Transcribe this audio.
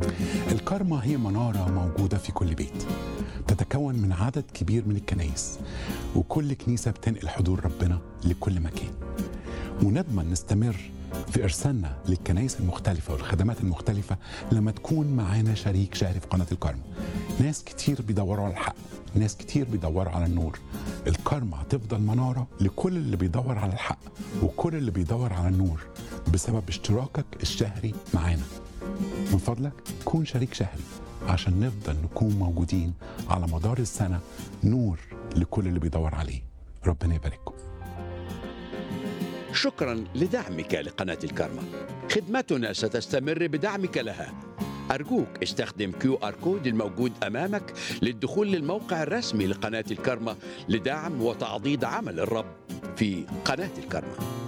الكارما هي منارة موجودة في كل بيت تتكون من عدد كبير من الكنايس وكل كنيسة بتنقل حضور ربنا لكل مكان ونضمن نستمر في إرسالنا للكنايس المختلفة والخدمات المختلفة لما تكون معانا شريك شهري في قناة الكارما ناس كتير بيدوروا على الحق ناس كتير بيدوروا على النور الكارما هتفضل منارة لكل اللي بيدور على الحق وكل اللي بيدور على النور بسبب اشتراكك الشهري معانا من فضلك كون شريك شهري عشان نفضل نكون موجودين على مدار السنة نور لكل اللي بيدور عليه ربنا يبارككم شكرا لدعمك لقناة الكارما خدمتنا ستستمر بدعمك لها أرجوك استخدم كيو آر كود الموجود أمامك للدخول للموقع الرسمي لقناة الكارما لدعم وتعضيد عمل الرب في قناة الكارما